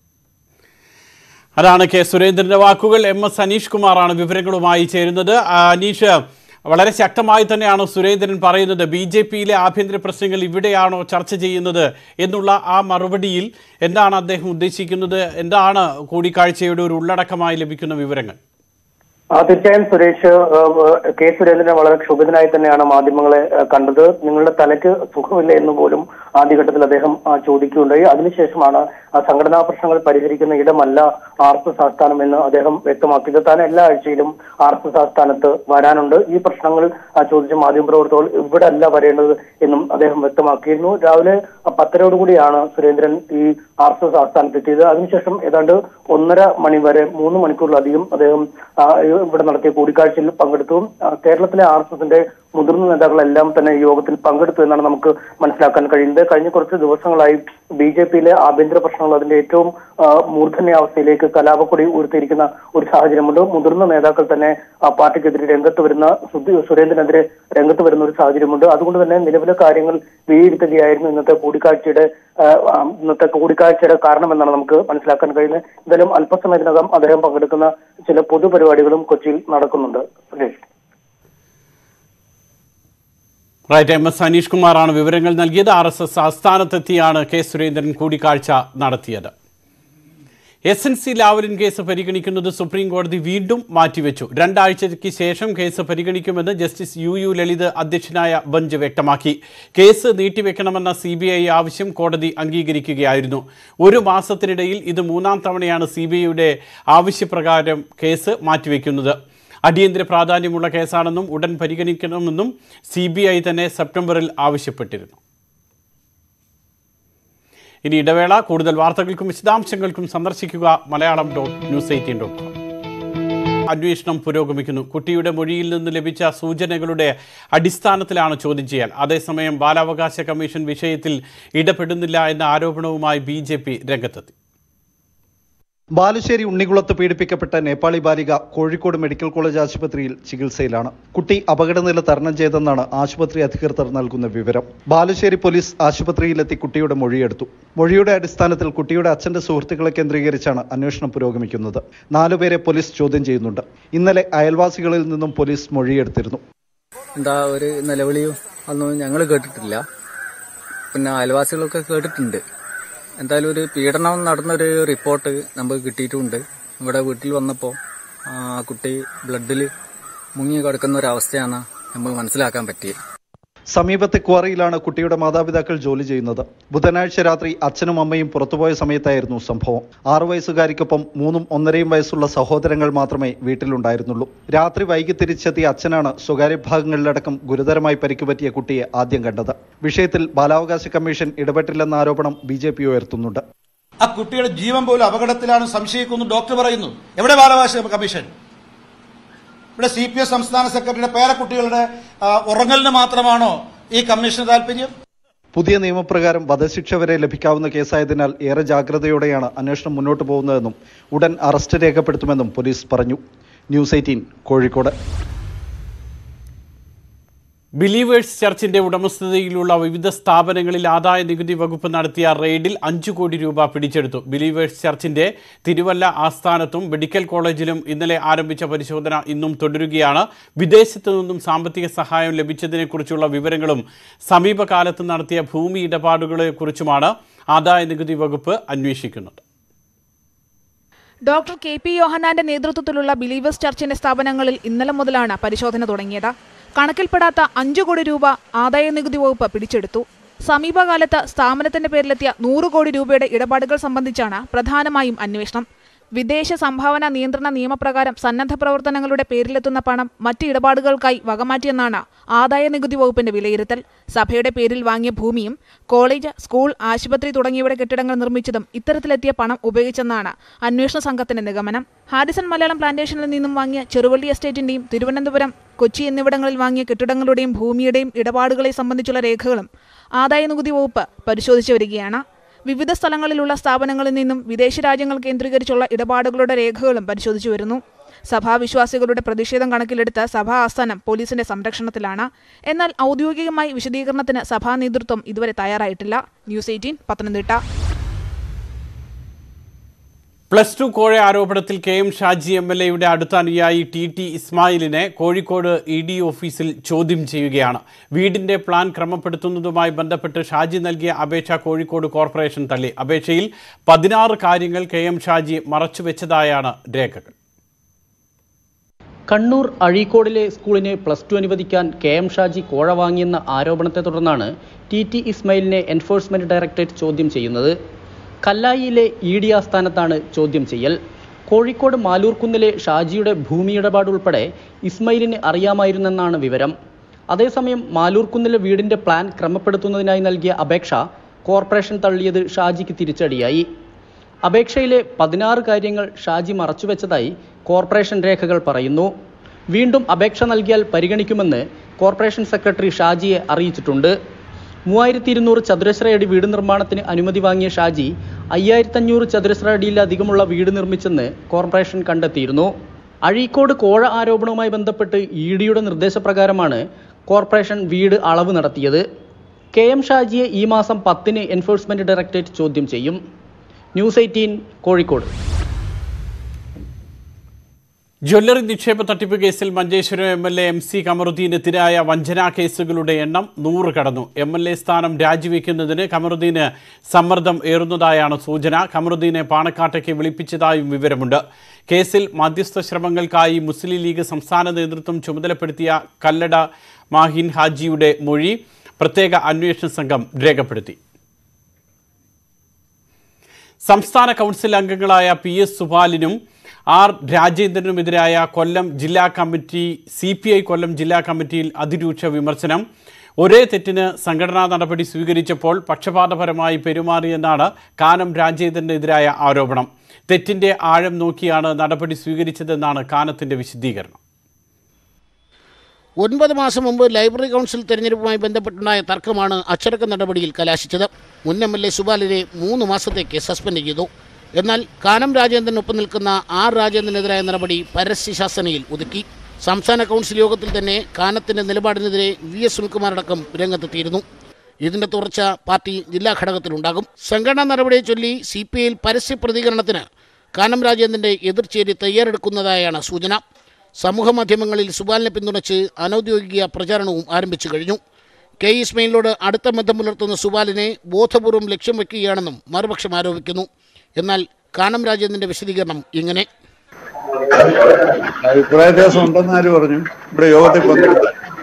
അതാണ് കെ സുരേന്ദ്രന്റെ വാക്കുകൾ എം എസ് അനീഷ് കുമാറാണ് വിവരങ്ങളുമായി ചേരുന്നത് ആ, അനീഷ് വളരെ ശക്തമായി തന്നെയാണ് സുരേന്ദ്രൻ പറയുന്നത് ബി ജെ പിയിലെ ആഭ്യന്തര പ്രശ്നങ്ങൾ ഇവിടെയാണോ ചർച്ച ചെയ്യുന്നത് എന്നുള്ള ആ മറുപടിയിൽ എന്താണ് അദ്ദേഹം ഉദ്ദേശിക്കുന്നത് എന്താണ് കൂടിക്കാഴ്ചയുടെ ഒരു ഉള്ളടക്കമായി ലഭിക്കുന്ന വിവരങ്ങൾ ആ, തീർച്ചയായും സുരേഷ് ആ, ആ, കെ സുരേന്ദ്രൻ വളരെ ക്ഷുഭിതനായി തന്നെയാണ് മാധ്യമങ്ങളെ ആ, കണ്ടത് നിങ്ങളുടെ തലയ്ക്ക് സുഖമില്ല എന്ന് പോലും ആദ്യഘട്ടത്തിൽ അദ്ദേഹം ആ, ചോദിക്കുകയുണ്ടായി അതിനുശേഷമാണ് ആ സംഘടനാ പ്രശ്നങ്ങൾ പരിഹരിക്കുന്ന ഇടമല്ല ആർ എസ് എസ് ആസ്ഥാനം എന്ന് അദ്ദേഹം വ്യക്തമാക്കിയത് താൻ എല്ലാ ആഴ്ചയിലും ആർ എസ് എസ് ആസ്ഥാനത്ത് വരാനുണ്ട് ഈ പ്രശ്നങ്ങൾ ആ, ചോദിച്ച മാധ്യമപ്രവർത്തകർ ഇവിടെ അല്ല വരേണ്ടത് എന്നും അദ്ദേഹം വ്യക്തമാക്കിയിരുന്നു രാവിലെ ആ, പത്തരയോടുകൂടിയാണ് സുരേന്ദ്രൻ ഈ ആർ എസ് എസ് ആസ്ഥാനത്ത് എത്തിയത് അതിനുശേഷം ഏതാണ്ട് ഒന്നര മണി വരെ മൂന്ന് മണിക്കൂറിലധികം അദ്ദേഹം ആ, ഈ ഇവിടെ നടത്തിയ കൂടിക്കാഴ്ചയിൽ പങ്കെടുത്തു ആ, കേരളത്തിലെ ആർ എസ് എസിന്റെ മുതിർന്ന നേതാക്കളെല്ലാം തന്നെ ഈ യോഗത്തിൽ പങ്കെടുത്തു എന്നാണ് നമുക്ക് മനസ്സിലാക്കാൻ കഴിയുന്നത് കഴിഞ്ഞ കുറച്ച് ദിവസങ്ങളായി ബി ജെ പിയിലെ ആഭ്യന്തര പ്രശ്നങ്ങൾ അതിന്റെ ഏറ്റവും ആ, മൂർധന്യാവസ്ഥയിലേക്ക് കലാപക്കൊടി ഉയർത്തിയിരിക്കുന്ന ഒരു സാഹചര്യമുണ്ട് മുതിർന്ന നേതാക്കൾ തന്നെ ആ പാർട്ടിക്കെതിരെ രംഗത്ത് വരുന്ന സുധി- സുരേന്ദ്രനെതിരെ രംഗത്ത് വരുന്ന ഒരു സാഹചര്യമുണ്ട് അതുകൊണ്ട് തന്നെ നിലവിലെ കാര്യങ്ങൾ വിലയിരുത്തുകയായിരുന്നു ഇന്നത്തെ കൂടിക്കാഴ്ചയുടെ ആ, ആ, ഇന്നത്തെ കൂടിക്കാഴ്ചയുടെ കാരണമെന്നാണ് നമുക്ക് മനസ്സിലാക്കാൻ കഴിയുന്നത് എന്തായാലും അല്പസമയത്തിനകം അദ്ദേഹം പങ്കെടുക്കുന്ന ചില പൊതുപരിപാടികളും കൊച്ചിയിൽ നടക്കുന്നുണ്ട് Suresh right M S Aneesh കുമാറാണ് വിവരങ്ങൾ നൽകിയത് ആർ എസ് എസ് ആസ്ഥാനത്തെത്തിയാണ് കെ സുരേന്ദ്രൻ കൂടിക്കാഴ്ച നടത്തിയത് S N C Lavalin case പരിഗണിക്കുന്നത് സുപ്രീം കോടതി വീണ്ടും മാറ്റിവെച്ചു രണ്ടാഴ്ചയ്ക്ക് ശേഷം കേസ് പരിഗണിക്കുമെന്ന് ജസ്റ്റിസ് യു യു ലളിത് അധ്യക്ഷനായ ബെഞ്ച് വ്യക്തമാക്കി കേസ് നീട്ടിവെക്കണമെന്ന സി ബി ഐ ആവശ്യം കോടതി അംഗീകരിക്കുകയായിരുന്നു ഒരു മാസത്തിനിടയിൽ ഇത് മൂന്നാം തവണയാണ് സി ബി ഐയുടെ ആവശ്യപ്രകാരം കേസ് മാറ്റിവെക്കുന്നത് അടിയന്തര പ്രാധാന്യമുള്ള കേസാണെന്നും ഉടൻ പരിഗണിക്കണമെന്നും സി ബി ഐ തന്നെ സെപ്റ്റംബറിൽ ആവശ്യപ്പെട്ടിരുന്നു ഇനി ഇടവേള കൂടുതൽ വാർത്തകൾക്കും വിശദാംശങ്ങൾക്കും സന്ദർശിക്കുക Malayalam dot news eighteen dot com അന്വേഷണം പുരോഗമിക്കുന്നു കുട്ടിയുടെ മൊഴിയിൽ നിന്ന് ലഭിച്ച സൂചനകളുടെ അടിസ്ഥാനത്തിലാണ് ചോദ്യം ചെയ്യൽ അതേസമയം ബാലാവകാശ കമ്മീഷൻ വിഷയത്തിൽ ഇടപെടുന്നില്ല എന്ന ആരോപണവുമായി ബി രംഗത്തെത്തി ബാലുശ്ശേരി ഉണ്ണികുളത്ത് പീഡിപ്പിക്കപ്പെട്ട നേപ്പാളി ബാലിക കോഴിക്കോട് മെഡിക്കൽ കോളേജ് ആശുപത്രിയിൽ ചികിത്സയിലാണ് കുട്ടി അപകടനില തരണം ചെയ്തെന്നാണ് ആശുപത്രി അധികൃതർ നൽകുന്ന വിവരം ബാലുശ്ശേരി പോലീസ് ആശുപത്രിയിലെത്തി കുട്ടിയുടെ മൊഴിയെടുത്തു മൊഴിയുടെ അടിസ്ഥാനത്തിൽ കുട്ടിയുടെ അച്ഛന്റെ സുഹൃത്തുക്കളെ കേന്ദ്രീകരിച്ചാണ് അന്വേഷണം പുരോഗമിക്കുന്നത് നാലുപേരെ പോലീസ് ചോദ്യം ചെയ്യുന്നുണ്ട് ഇന്നലെ അയൽവാസികളിൽ നിന്നും പോലീസ് മൊഴിയെടുത്തിരുന്നു എന്താ ഒരു നിലവിളിയും അതൊന്നും ഞങ്ങൾ കേട്ടിട്ടില്ല പിന്നെ അയൽവാസികളൊക്കെ കേട്ടിട്ടുണ്ട് എന്തായാലും ഒരു പീഡനം നടന്നൊരു റിപ്പോർട്ട് നമുക്ക് കിട്ടിയിട്ടുമുണ്ട് ഇവിടെ വീട്ടിൽ വന്നപ്പോൾ ആ കുട്ടി ബ്ലഡിൽ മുങ്ങി കിടക്കുന്ന ഒരു അവസ്ഥയാണ് നമുക്ക് മനസ്സിലാക്കാൻ പറ്റിയത് സമീപത്തെ ക്വാറിയിലാണ് കുട്ടിയുടെ മാതാപിതാക്കൾ ജോലി ചെയ്യുന്നത് ബുധനാഴ്ച രാത്രി അച്ഛനും അമ്മയും പുറത്തുപോയ സമയത്തായിരുന്നു സംഭവം ആറു വയസ്സുകാരിക്കൊപ്പം മൂന്നും ഒന്നരയും വയസ്സുള്ള സഹോദരങ്ങൾ മാത്രമേ വീട്ടിലുണ്ടായിരുന്നുള്ളൂ രാത്രി വൈകി തിരിച്ചെത്തിയ അച്ഛനാണ് സ്വകാര്യ ഭാഗങ്ങളിലടക്കം ഗുരുതരമായി പരിക്കുപറ്റിയ കുട്ടിയെ ആദ്യം കണ്ടത് വിഷയത്തിൽ ബാലാവകാശ കമ്മീഷൻ ഇടപെട്ടില്ലെന്ന ആരോപണം ബി ജെ പി ഉയർത്തുന്നുണ്ട് ആ കുട്ടിയുടെ ജീവൻ പോലും അപകടത്തിലാണ് സംശയിക്കുന്നു ഡോക്ടർ പറയുന്നു എവിടെ ബാലാവകാശ കമ്മീഷൻ ഇവിടെ സി പി എസ് സംസ്ഥാന സെക്രട്ടറിയുടെ പേരക്കുട്ടികളുടെ ആ, ഉറങ്ങലിന് മാത്രമാണോ ഈ കമ്മീഷന് താല്പര്യം പുതിയ നിയമപ്രകാരം വധശിക്ഷ വരെ ലഭിക്കാവുന്ന കേസായതിനാൽ ഏറെ ജാഗ്രതയോടെയാണ് അന്വേഷണം മുന്നോട്ട് പോകുന്നതെന്നും ഉടൻ അറസ്റ്റ് രേഖപ്പെടുത്തുമെന്നും പോലീസ് പറഞ്ഞു ന്യൂസ് എയ്റ്റീൻ കോഴിക്കോട് ബിലീവേഴ്സ് ചർച്ചിന്റെ ഉടമസ്ഥതയിലുള്ള വിവിധ സ്ഥാപനങ്ങളിൽ ആദായ നികുതി വകുപ്പ് നടത്തിയ റെയ്ഡിൽ അഞ്ചു കോടി രൂപ പിടിച്ചെടുത്തു ബിലീവേഴ്സ് ചർച്ചിന്റെ തിരുവല്ല ആസ്ഥാനത്തും മെഡിക്കൽ കോളേജിലും ഇന്നലെ ആരംഭിച്ച പരിശോധന ഇന്നും തുടരുകയാണ് വിദേശത്തു നിന്നും സാമ്പത്തിക സഹായം ലഭിച്ചതിനെക്കുറിച്ചുള്ള വിവരങ്ങളും സമീപകാലത്ത് നടത്തിയ ഭൂമി ഇടപാടുകളെക്കുറിച്ചുമാണ് ആദായ നികുതി വകുപ്പ് അന്വേഷിക്കുന്നത് ഡോക്ടർ കെ പി യോഹന്നാന്റെ നേതൃത്വത്തിലുള്ള ബിലീവേഴ്സ് ചർച്ചിന്റെ സ്ഥാപനങ്ങളിൽ ഇന്നലെ മുതലാണ് പരിശോധന തുടങ്ങിയത് കണക്കിൽപ്പെടാത്ത അഞ്ചു കോടി രൂപ ആദായ നികുതി വകുപ്പ് പിടിച്ചെടുത്തു സമീപകാലത്ത് സ്ഥാപനത്തിന്റെ പേരിലെത്തിയ നൂറ് കോടി രൂപയുടെ ഇടപാടുകൾ സംബന്ധിച്ചാണ് പ്രധാനമായും അന്വേഷണം വിദേശ സംഭാവന നിയന്ത്രണ നിയമപ്രകാരം സന്നദ്ധ പ്രവർത്തനങ്ങളുടെ പേരിലെത്തുന്ന പണം മറ്റ് ഇടപാടുകൾക്കായി വകമാറ്റിയെന്നാണ് ആദായ നികുതി വകുപ്പിന്റെ വിലയിരുത്തൽ സഭയുടെ പേരിൽ വാങ്ങിയ ഭൂമിയും കോളേജ് സ്കൂൾ ആശുപത്രി തുടങ്ങിയവയുടെ കെട്ടിടങ്ങൾ നിർമ്മിച്ചതും ഇത്തരത്തിലെത്തിയ പണം ഉപയോഗിച്ചെന്നാണ് അന്വേഷണ സംഘത്തിന്റെ നിഗമനം ഹാരിസൺ മലയാളം പ്ലാന്റേഷനിൽ നിന്നും വാങ്ങിയ ചെറുവള്ളി എസ്റ്റേറ്റിന്റെയും തിരുവനന്തപുരം കൊച്ചി എന്നിവിടങ്ങളിൽ വാങ്ങിയ കെട്ടിടങ്ങളുടെയും ഭൂമിയുടെയും ഇടപാടുകളെ സംബന്ധിച്ചുള്ള രേഖകളും ആദായ നികുതി വകുപ്പ് പരിശോധിച്ചു വരികയാണ് വിവിധ സ്ഥലങ്ങളിലുള്ള സ്ഥാപനങ്ങളിൽ നിന്നും വിദേശ രാജ്യങ്ങൾ കേന്ദ്രീകരിച്ചുള്ള ഇടപാടുകളുടെ രേഖകളും പരിശോധിച്ചു വരുന്നു സഭാവിശ്വാസികളുടെ പ്രതിഷേധം കണക്കിലെടുത്ത് സഭാ ആസ്ഥാനം പോലീസിന്റെ സംരക്ഷണത്തിലാണ് എന്നാൽ ഔദ്യോഗികമായി വിശദീകരണത്തിന് സഭാ നേതൃത്വം ഇതുവരെ തയ്യാറായിട്ടില്ല news eighteen Pathanamthitta plus two കോഴ ആരോപണത്തിൽ K M Shaji M L എയുടെ അടുത്ത അനുയായി ടി ടി ഇസ്മായിലിനെ കോഴിക്കോട് ഇ ഡി ഓഫീസിൽ ചോദ്യം ചെയ്യുകയാണ് വീടിന്റെ പ്ലാൻ ക്രമപ്പെടുത്തുന്നതുമായി ബന്ധപ്പെട്ട് ഷാജി നൽകിയ അപേക്ഷ കോഴിക്കോട് കോർപ്പറേഷൻ തള്ളി അപേക്ഷയിൽ പതിനാറ് കാര്യങ്ങൾ കെ എം ഷാജി മറച്ചുവെച്ചതായാണ് രേഖകൾ കണ്ണൂർ അഴീക്കോടിലെ സ്കൂളിന് പ്ലസ് ടു അനുവദിക്കാൻ കെ എം ഷാജി കോഴ വാങ്ങിയെന്ന ആരോപണത്തെ തുടർന്നാണ് ടി ടി ഇസ്മയിലിനെ എൻഫോഴ്സ്മെന്റ് ഡയറക്ടറേറ്റ് ചോദ്യം ചെയ്യുന്നത് കല്ലായിയിലെ ഇ ഡി ആസ്ഥാനത്താണ് ചോദ്യം ചെയ്യൽ കോഴിക്കോട് മാലൂർക്കുന്നിലെ ഷാജിയുടെ ഭൂമി ഇടപാട് ഉൾപ്പെടെ ഇസ്മയിലിന് അറിയാമായിരുന്നെന്നാണ് വിവരം അതേസമയം മാലൂർക്കുന്നിലെ വീടിന്റെ പ്ലാൻ ക്രമപ്പെടുത്തുന്നതിനായി നൽകിയ അപേക്ഷ കോർപ്പറേഷൻ തള്ളിയത് ഷാജിക്ക് തിരിച്ചടിയായി അപേക്ഷയിലെ പതിനാറ് കാര്യങ്ങൾ ഷാജി മറച്ചുവെച്ചതായി കോർപ്പറേഷൻ രേഖകൾ പറയുന്നു വീണ്ടും അപേക്ഷ നൽകിയാൽ പരിഗണിക്കുമെന്ന് കോർപ്പറേഷൻ സെക്രട്ടറി ഷാജിയെ അറിയിച്ചിട്ടുണ്ട് മൂവായിരത്തി ഇരുന്നൂറ് ചതുരശ്ര അടി വീട് നിർമ്മാണത്തിന് അനുമതി വാങ്ങിയ ഷാജി അയ്യായിരത്തഞ്ഞൂറ് ചതുരശ്ര അടിയിലധികമുള്ള വീട് നിർമ്മിച്ചെന്ന് കോർപ്പറേഷൻ കണ്ടെത്തിയിരുന്നു അഴീക്കോട് കോഴ ആരോപണവുമായി ബന്ധപ്പെട്ട് ഇ ഡിയുടെ നിർദ്ദേശപ്രകാരമാണ് കോർപ്പറേഷൻ വീട് അളവ് നടത്തിയത് കെ എം ഷാജിയെ ഈ മാസം പത്തിന് എൻഫോഴ്സ്മെന്റ് ഡയറക്ടറേറ്റ് ചോദ്യം ചെയ്യും ന്യൂസ് എയ്റ്റീൻ കോഴിക്കോട് ജ്വല്ലറി നിക്ഷേപ തട്ടിപ്പ് കേസിൽ Manjeshwaram M L A M C കമറുദ്ദീനെതിരായ വഞ്ചനാ കേസുകളുടെ എണ്ണം നൂറ് കടന്നു എം എൽ എ സ്ഥാനം രാജിവെക്കുന്നതിന് കമറുദ്ദീന് സമ്മർദ്ദം ഏറുന്നതായാണ് സൂചന കമറുദ്ദീനെ പാണക്കാട്ടേക്ക് വിളിപ്പിച്ചതായും വിവരമുണ്ട് കേസിൽ മധ്യസ്ഥ ശ്രമങ്ങൾക്കായി മുസ്ലിം ലീഗ് സംസ്ഥാന നേതൃത്വം ചുമതലപ്പെടുത്തിയ കല്ലട മാഹിൻ ഹാജിയുടെ മൊഴി പ്രത്യേക അന്വേഷണ സംഘം രേഖപ്പെടുത്തി സംസ്ഥാന കൗൺസിൽ അംഗങ്ങളായ പി എസ് സുപാലിനും ആർ രാജേന്ദ്രനുമെതിരായ കൊല്ലം ജില്ലാ committee C P I Kollam ജില്ലാ കമ്മിറ്റിയിൽ അതിരൂക്ഷ വിമർശനം ഒരേ തെറ്റിന് സംഘടനാ നടപടി സ്വീകരിച്ചപ്പോൾ പക്ഷപാതപരമായി പെരുമാറിയെന്നാണ് കാനം രാജേന്ദ്രനെതിരായ ആരോപണം തെറ്റിന്റെ ആഴം നോക്കിയാണ് നടപടി സ്വീകരിച്ചതെന്നാണ് കാനത്തിന്റെ വിശദീകരണം ഒൻപത് മാസം മുമ്പ് ലൈബ്രറി കൗൺസിൽ തെരഞ്ഞെടുപ്പുമായി ബന്ധപ്പെട്ടുണ്ടായ തർക്കമാണ് അച്ചടക്ക നടപടിയിൽ കലാശിച്ചത് മുൻ എം എൽ എ സുബാലിനെ മൂന്ന് മാസത്തേക്ക് സസ്പെൻഡ് ചെയ്തു എന്നാൽ കാനം രാജേന്ദ്രനൊപ്പം നിൽക്കുന്ന ആർ രാജേന്ദ്രനെതിരായ നടപടി പരസ്യശാസനയിൽ ഒതുക്കി സംസ്ഥാന കൗൺസിൽ യോഗത്തിൽ തന്നെ കാനത്തിന്റെ നിലപാടിനെതിരെ വി എസ് സുനിൽകുമാറടക്കം രംഗത്തെത്തിയിരുന്നു ഇതിന്റെ തുടർച്ച പാർട്ടി ജില്ലാ ഘടകത്തിലുണ്ടാകും സംഘടനാ നടപടിയെ ചൊല്ലി സി പി ഐയിൽ പരസ്യ പ്രതികരണത്തിന് കാനം രാജേന്ദ്രന്റെ എതിർചേരി തയ്യാറെടുക്കുന്നതായാണ് സൂചന സമൂഹ മാധ്യമങ്ങളിൽ സുബാലിനെ പിന്തുണച്ച് അനൌദ്യോഗിക പ്രചാരണവും ആരംഭിച്ചു കഴിഞ്ഞു കെ ഇസ്മയിലിനോട് അടുത്ത ബന്ധം പുലർത്തുന്ന സുബാലിനെ ബോധപൂർവം ലക്ഷ്യം വയ്ക്കുകയാണെന്നും മറുപക്ഷം ആരോപിക്കുന്നു എന്നാൽ കാനം രാജേന്ദ്രന്റെ വിശദീകരണം ഇങ്ങനെ അഭിപ്രായ വ്യത്യാസം ഉണ്ടെന്ന് ആര് പറഞ്ഞു ഇവിടെ യോഗത്തിൽ പങ്കെടുത്ത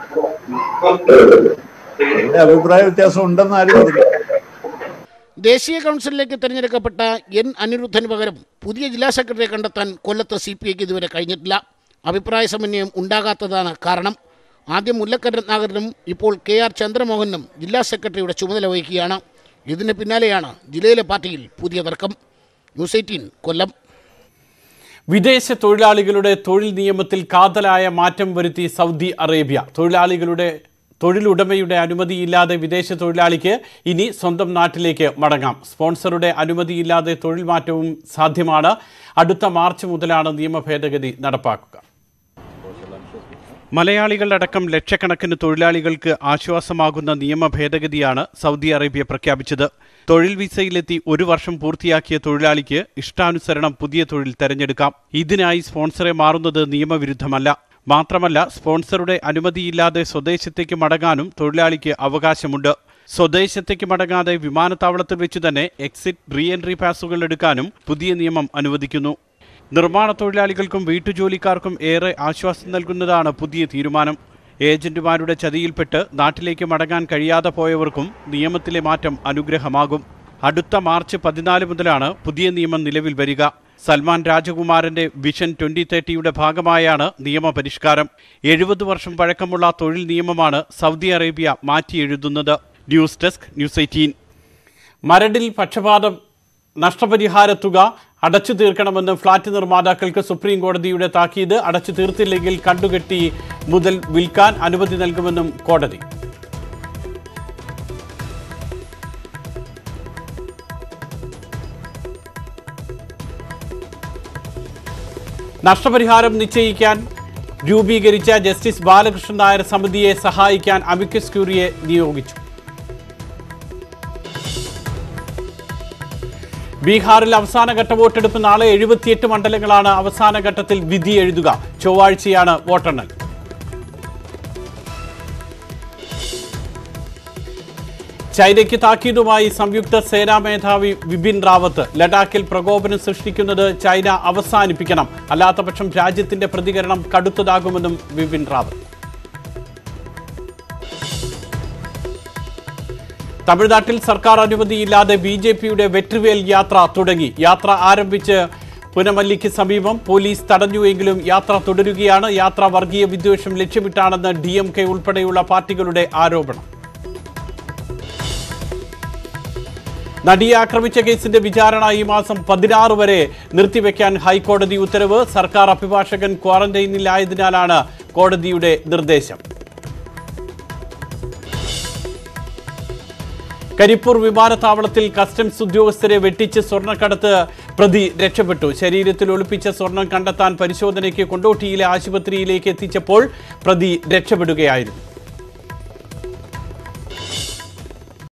എന്റെ അഭിപ്രായ വ്യത്യാസം ഉണ്ടെന്ന് ആര് പറഞ്ഞു ദേശീയ കൗൺസിലിലേക്ക് തെരഞ്ഞെടുക്കപ്പെട്ട എൻ അനിരുദ്ധന് പകരം പുതിയ ജില്ലാ സെക്രട്ടറിയെ കണ്ടെത്താൻ കൊല്ലത്ത് സി പി ഐക്ക് ഇതുവരെ കഴിഞ്ഞിട്ടില്ല അഭിപ്രായ സമന്വയം ഉണ്ടാകാത്തതാണ് കാരണം ആദ്യം മുല്ലക്കര രത്നാകരനും ഇപ്പോൾ കെ ആർ ചന്ദ്രമോഹനും ജില്ലാ സെക്രട്ടറിയുടെ ചുമതല വഹിക്കുകയാണ് ഇതിന് പിന്നാലെയാണ് ജില്ലയിലെ പാർട്ടിയിൽ പുതിയ തർക്കം ന്യൂസ് എയ്റ്റീൻ കൊല്ലം വിദേശ തൊഴിലാളികളുടെ തൊഴിൽ നിയമത്തിൽ കാതലായ മാറ്റം വരുത്തി സൗദി അറേബ്യ തൊഴിലാളികളുടെ തൊഴിലുടമയുടെ അനുമതിയില്ലാതെ വിദേശ തൊഴിലാളിക്ക് ഇനി സ്വന്തം നാട്ടിലേക്ക് മടങ്ങാം സ്പോൺസറുടെ അനുമതിയില്ലാതെ തൊഴിൽ മാറ്റവും സാധ്യമാണ് അടുത്ത മാർച്ച് മുതലാണ് നിയമ ഭേദഗതി നടപ്പാക്കുക മലയാളികളടക്കം ലക്ഷക്കണക്കിന് തൊഴിലാളികൾക്ക് ആശ്വാസമാകുന്ന നിയമ ഭേദഗതിയാണ് സൗദി അറേബ്യ പ്രഖ്യാപിച്ചത് തൊഴിൽ വിസയിലെത്തി ഒരു വർഷം പൂർത്തിയാക്കിയ തൊഴിലാളിക്ക് ഇഷ്ടാനുസരണം പുതിയ തൊഴിൽ തെരഞ്ഞെടുക്കാം ഇതിനായി സ്പോൺസറെ മാറുന്നത് നിയമവിരുദ്ധമല്ല മാത്രമല്ല സ്പോൺസറുടെ അനുമതിയില്ലാതെ സ്വദേശത്തേക്ക് മടങ്ങാനും തൊഴിലാളിക്ക് അവകാശമുണ്ട് സ്വദേശത്തേക്ക് മടങ്ങാതെ വിമാനത്താവളത്തിൽ വെച്ച് തന്നെ എക്സിറ്റ് റീ എൻട്രി പാസുകൾ എടുക്കാനും പുതിയ നിയമം അനുവദിക്കുന്നു നിർമ്മാണ തൊഴിലാളികൾക്കും വീട്ടുജോലിക്കാർക്കും ഏറെ ആശ്വാസം നൽകുന്നതാണ് പുതിയ തീരുമാനം ഏജന്റുമാരുടെ ചതിയിൽപ്പെട്ട് നാട്ടിലേക്ക് മടങ്ങാൻ കഴിയാതെ പോയവർക്കും നിയമത്തിലെ മാറ്റം അനുഗ്രഹമാകും അടുത്ത മാർച്ച് പതിനാല് മുതലാണ് പുതിയ നിയമം നിലവിൽ വരിക സൽമാൻ രാജകുമാരന്റെ വിഷൻ ട്വന്റി തേർട്ടിയുടെ ഭാഗമായാണ് നിയമപരിഷ്കാരം എഴുപത് വർഷം പഴക്കമുള്ള തൊഴിൽ നിയമമാണ് സൗദി അറേബ്യ മാറ്റിയെഴുതുന്നത് ന്യൂസ് ഡെസ്ക് ന്യൂസ് എയ്റ്റീൻ മരടിൽ പക്ഷപാതം നഷ്ടപരിഹാര തുക അടച്ചു തീർക്കണമെന്ന് ഫ്ളാറ്റ് നിർമ്മാതാക്കൾക്ക് സുപ്രീം കോടതിയുടെ താക്കീത് അടച്ചു തീർത്തില്ലെങ്കിൽ കണ്ടുകെട്ടി മുതൽ വിൽക്കാൻ അനുമതി നൽകുമെന്നും കോടതി നഷ്ടപരിഹാരം നിശ്ചയിക്കാൻ രൂപീകരിച്ച ജസ്റ്റിസ് ബാലകൃഷ്ണൻ നായർ സമിതിയെ സഹായിക്കാൻ അമിക്കസ് ക്യൂറിയെ നിയോഗിച്ചു ബീഹാറിൽ അവസാനഘട്ട വോട്ടെടുപ്പ് നാളെ എഴുപത്തിയെട്ട് മണ്ഡലങ്ങളാണ് അവസാന ഘട്ടത്തിൽ വിധി എഴുതുക ചൊവ്വാഴ്ചയാണ് വോട്ടെണ്ണൽ ചൈനയ്ക്ക് താക്കീതുമായി സംയുക്ത സേനാ മേധാവി വിപിൻ റാവത്ത് ലഡാക്കിൽ പ്രകോപനം സൃഷ്ടിക്കുന്നത് ചൈന അവസാനിപ്പിക്കണം അല്ലാത്തപക്ഷം രാജ്യത്തിന്റെ പ്രതികരണം കടുത്തതാകുമെന്നും വിപിൻ റാവത്ത് തമിഴ്നാട്ടിൽ സർക്കാർ അനുമതിയില്ലാതെ ബി ജെ പിയുടെ വെട്രിവേൽ യാത്ര തുടങ്ങി യാത്ര ആരംഭിച്ച് പുനമല്ലിക്ക് സമീപം പോലീസ് തടഞ്ഞുവെങ്കിലും യാത്ര തുടരുകയാണ് യാത്ര വർഗീയ വിദ്വേഷം ലക്ഷ്യമിട്ടാണെന്ന് ഡി എം കെ ഉൾപ്പെടെയുള്ള പാർട്ടികളുടെ ആരോപണം നടിയെ ആക്രമിച്ച കേസിന്റെ വിചാരണ ഈ മാസം പതിനാറ് വരെ നിർത്തിവെക്കാൻ ഹൈക്കോടതി ഉത്തരവ് സർക്കാർ അഭിഭാഷകൻ ക്വാറന്റൈനിലായതിനാലാണ് കോടതിയുടെ നിർദ്ദേശം കരിപ്പൂർ വിമാനത്താവളത്തിൽ കസ്റ്റംസ് ഉദ്യോഗസ്ഥരെ വെട്ടിച്ച് സ്വർണ്ണക്കടത്ത് പ്രതി രക്ഷപ്പെട്ടു ശരീരത്തിൽ ഒളിപ്പിച്ച സ്വർണം കണ്ടെത്താൻ പരിശോധനയ്ക്ക് കൊണ്ടോട്ടിയിലെ ആശുപത്രിയിലേക്ക് എത്തിച്ചപ്പോൾ പ്രതി രക്ഷപ്പെടുകയായിരുന്നു